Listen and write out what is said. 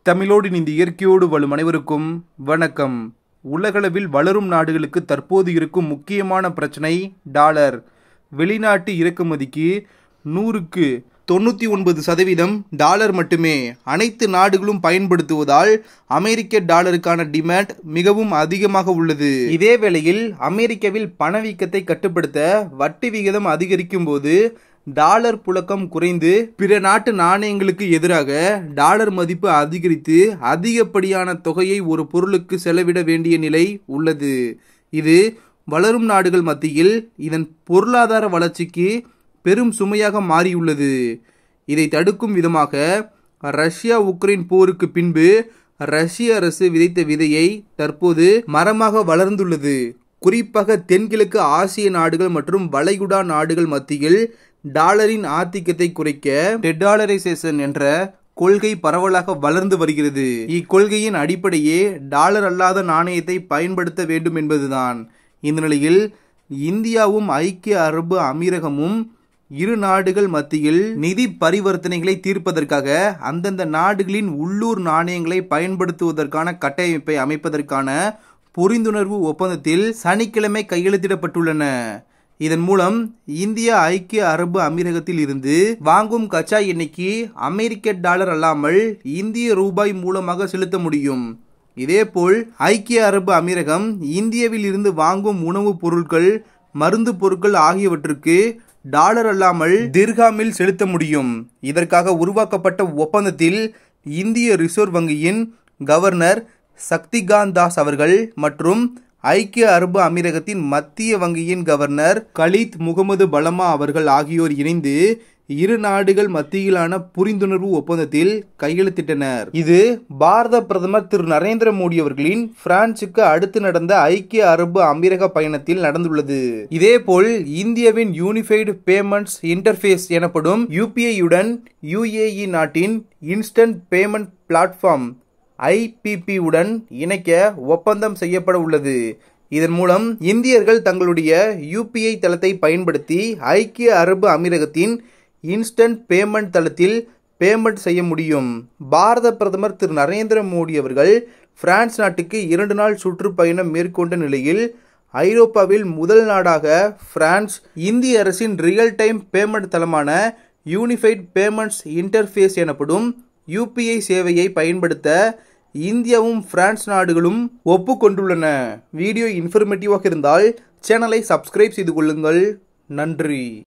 தமிழோடு இந்த இயற்கையோடு வாழும் அனைவருக்கும் வணக்கம் உலகளவில் வளரும் நாடுகளுக்கு தற்போது இருக்கும் முக்கியமான பிரச்சனை டாலர் வெளிநாட்டு இறக்குமதிக்கு நூறுக்கு தொண்ணூற்றி ஒன்பது சதவீதம் டாலர் மட்டுமே அனைத்து நாடுகளும் பயன்படுத்துவதால் அமெரிக்க டாலருக்கான டிமாண்ட் மிகவும் அதிகமாக உள்ளது இதே வேளையில் அமெரிக்காவில் பணவீக்கத்தை கட்டுப்படுத்த வட்டி விகிதம் அதிகரிக்கும் போது டாலர் புழக்கம் குறைந்து பிற நாட்டு நாணயங்களுக்கு எதிராக டாலர் மதிப்பு அதிகரித்து அதிகப்படியான தொகையை ஒரு பொருளுக்கு செலவிட வேண்டிய நிலை உள்ளது இது வளரும் நாடுகள் மத்தியில் இதன் பொருளாதார வளர்ச்சிக்கு பெரும் சுமையாக மாறியுள்ளது இதை தடுக்கும் விதமாக ரஷ்யா உக்ரைன் போருக்கு பின்பு ரஷ்ய அரசு விதைத்த விதையை தற்போது மரமாக வளர்ந்துள்ளது குறிப்பாக தென்கிழக்கு ஆசிய நாடுகள் மற்றும் வளைகுடா நாடுகள் மத்தியில் டாலரின் ஆதிக்கத்தை குறைக்க டெடாலரைசேஷன் என்ற கொள்கை பரவலாக வளர்ந்து வருகிறது இக்கொள்கையின் அடிப்படையே டாலர் அல்லாத நாணயத்தை பயன்படுத்த வேண்டும் என்பதுதான் இந்த நிலையில் இந்தியாவும் ஐக்கிய அரபு அமீரகமும் இரு நாடுகள் மத்தியில் நிதி பரிவர்த்தனைகளை தீர்ப்பதற்காக அந்தந்த நாடுகளின் உள்ளூர் நாணயங்களை பயன்படுத்துவதற்கான கட்டமைப்பை அமைப்பதற்கான புரிந்துணர்வு ஒப்பந்தத்தில் சனிக்கிழமை கையெழுத்திடப்பட்டுள்ளன இதன் மூலம் இந்தியா ஐக்கிய அரபு அமீரகத்தில் இருந்து வாங்கும் கச்சா எண்ணிக்கை அமெரிக்க டாலர் அல்லாமல் இந்திய ரூபாய் மூலமாக செலுத்த முடியும் இதேபோல் ஐக்கிய அரபு அமீரகம் இந்தியாவில் இருந்து வாங்கும் உணவுப் பொருட்கள் மருந்து பொருட்கள் ஆகியவற்றுக்கு டாலர் அல்லாமல் திர்காமில் செலுத்த முடியும் இதற்காக உருவாக்கப்பட்ட ஒப்பந்தத்தில் இந்திய ரிசர்வ் வங்கியின் கவர்னர் சக்திகாந்த் தாஸ் அவர்கள் மற்றும் ஐக்கிய அரபு அமீரகத்தின் மத்திய வங்கியின் கவர்னர் கலீத் முகமது பலமா அவர்கள் ஆகியோர் இணைந்து இரு நாடுகள் மத்தியிலான புரிந்துணர்வு ஒப்பந்தத்தில் கையெழுத்திட்டனர் இது பாரத பிரதமர் திரு நரேந்திர மோடி அவர்களின் பிரான்சுக்கு அடுத்து நடந்த ஐக்கிய அரபு அமீரக பயணத்தில் நடந்துள்ளது இதேபோல் இந்தியாவின் யூனிஃபைடு பேமெண்ட்ஸ் இன்டர்ஃபேஸ் எனப்படும் யூபிஐயுடன் யுஏஇ நாட்டின் இன்ஸ்டன்ட் பேமெண்ட் பிளாட்ஃபார்ம் ஐபிபி உடன் இணைக்க ஒப்பந்தம் செய்யப்பட உள்ளது இதன் மூலம் இந்தியர்கள் தங்களுடைய யூபிஐ தளத்தை பயன்படுத்தி ஐக்கிய அரபு அமீரகத்தின் இன்ஸ்டன்ட் பேமெண்ட் தளத்தில் பேமெண்ட் செய்ய முடியும் பாரத பிரதமர் திரு நரேந்திர மோடி அவர்கள் பிரான்ஸ் நாட்டுக்கு இரண்டு நாள் சுற்றுப்பயணம் மேற்கொண்ட நிலையில் ஐரோப்பாவில் முதல் நாடாக பிரான்ஸ் இந்திய அரசின் ரியல் டைம் பேமெண்ட் தளமான யூனிஃபைட் பேமெண்ட்ஸ் இன்டர்ஃபேஸ் எனப்படும் யூபிஐ சேவையை பயன்படுத்த இந்தியாவும் பிரான்ஸ் நாடுகளும் ஒப்புக்கொண்டுள்ளன வீடியோ இன்ஃபர்மேட்டிவாக இருந்தால் சேனலை சப்ஸ்கிரைப் செய்து கொள்ளுங்கள் நன்றி